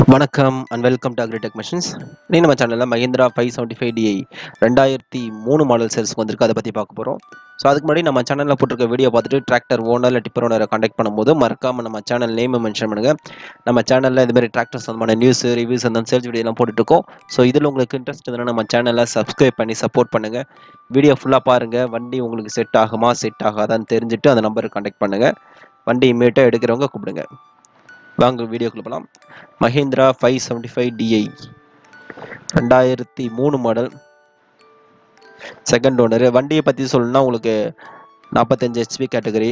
வணக்கம் and welcome to Agritech machines நீ நம்ம சேனலில் Mahindra five seventy five DI ரெண்டாயிரத்தி மூணு மாடல் சேல்ஸ்க்கு வந்திருக்கு அதை பற்றி பார்க்க போகிறோம் ஸோ அதுக்கு முன்னாடி நம்ம சேனலில் போட்டிருக்க வீடியோ பார்த்துட்டு டிராக்டர் ஓனர் இல்லை டிப்பர் ஓனரை காண்டாக்ட் பண்ணும்போது மறக்காமல் நம்ம சேனல் நேம் மென்ஷன் பண்ணுங்கள் நம்ம சேனலில் இதுமாதிரி டிராக்டர் சம்பந்தமான நியூஸ் ரிவ்யூஸ் அந்த சேல்ஸ் வீடியோலாம் போட்டுட்ருக்கோம் ஸோ இதில் உங்களுக்கு இன்ட்ரெஸ்ட் இருந்தால் நம்ம சேனலை சப்ஸ்கிரைப் பண்ணி சப்போர்ட் பண்ணுங்கள் வீடியோ ஃபுல்லாக பாருங்கள் வண்டி உங்களுக்கு செட் ஆகுமா செட் ஆகாதான்னு தெரிஞ்சுட்டு அந்த நம்பருக்கு காண்டாக்ட் பண்ணுங்கள் வண்டி இமீடியட்டாக எடுக்கிறவங்க கூப்பிடுங்க வாங்க வீடியோக்குள்ள போகலாம் Mahindra five seventy five DI ரெண்டாயிரத்தி மூணு மாடல் செகண்ட் ஓனர் வண்டியை பற்றி சொல்லணும்னா உங்களுக்கு நாற்பத்தஞ்சு ஹெச்பி கேட்டகரி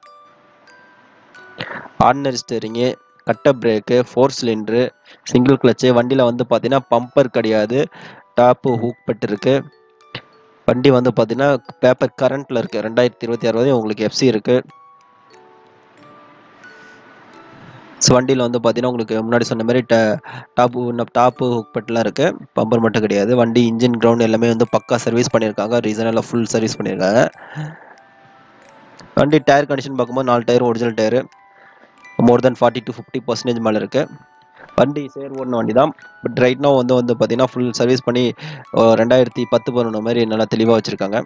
ஆர்டினரி ஸ்டேரிங்கு கட்ட brake four cylinder single clutch வண்டியில் வந்து பார்த்தீங்கன்னா பம்பர் கிடையாது டாப்பு ஹூக் பட்டு இருக்கு வண்டி வந்து பார்த்தீங்கன்னா பேப்பர் கரண்ட்டில் இருக்குது ரெண்டாயிரத்தி இருபத்தி ஆறு வரையும் உங்களுக்கு எஃப்சி இருக்குது ஸோ வண்டியில் வந்து பார்த்தீங்கன்னா உங்களுக்கு முன்னாடி சொன்ன மாதிரி ட டாப்பு டாப்பு ஹுக் பட்டெலாம் இருக்குது பம்பர் மட்டும் கிடையாது வண்டி இன்ஜின் கிரவுண்ட் எல்லாமே வந்து பக்கா சர்வீஸ் பண்ணியிருக்காங்க ரீசனெல்லாம் ஃபுல் சர்வீஸ் பண்ணியிருக்காங்க வண்டி டயர் கண்டிஷன் பார்க்கும்போது நாலு tyre original tyre more than forty to fifty percentage மேலே இருக்குது வண்டி சேர் ஓடின வண்டி தான் பட் ரைட் நோ வந்து வந்து பார்த்தீங்கன்னா ஃபுல் சர்வீஸ் பண்ணி அஹ், ரெண்டாயிரத்தி பத்து பதினொன்று மாதிரி நல்லா தெளிவாக வச்சுருக்காங்க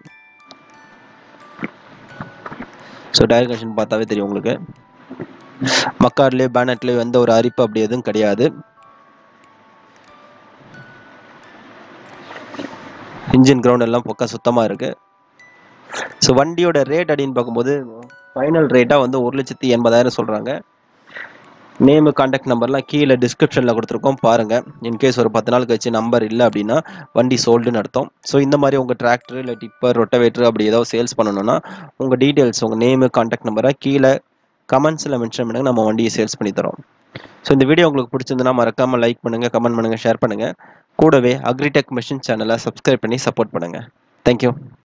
ஸோ டயர் கண்டிஷன் பார்த்தாவே தெரியும் உங்களுக்கு மக்கார்லேயே பேனட்லேயே எந்த ஒரு அரிப்பு அப்படி எதுவும் கிடையாது இன்ஜின் கிரவுண்ட் எல்லாம் பக்கா சுத்தமாக இருக்கு ஸோ வண்டியோட ரேட் அப்படின்னு பார்க்கும்போது ஃபைனல் ரேட்டாக வந்து ஒரு லட்சத்தி எண்பதாயிரம் சொல்கிறாங்க நேமு காண்டாக்ட் நம்பர்லாம் கீழே டிஸ்கிரிப்ஷனில் கொடுத்துருக்கோம் பாருங்கள் இன்கேஸ் ஒரு பத்து நாள் கழிச்சு நம்பர் இல்லை அப்படின்னா வண்டி சோல்டுன்னு அர்த்தம் ஸோ இந்த மாதிரி உங்கள் டிராக்டர் இல்லை டிப்பர் ரொட்டவேட்டர் அப்படி ஏதாவது சேல்ஸ் பண்ணணும்னா உங்கள் டீட்டெயில்ஸ் உங்கள் நேமு காண்டாக்ட் நம்பரை கீழே கமெண்ட்ஸில் மென்ஷன் பண்ணுங்க நம்ம வண்டியை சேல்ஸ் பண்ணி தரோம் ஸோ இந்த வீடியோ உங்களுக்கு பிடிச்சிருந்தனா மறக்காமல் லைக் பண்ணுங்கள் கமெண்ட் பண்ணுங்கள் ஷேர் பண்ணுங்கள் கூடவே அக்ரிடெக் மிஷின் சேனலை சப்ஸ்கிரைப் பண்ணி சப்போர்ட் பண்ணுங்கள் தேங்க்யூ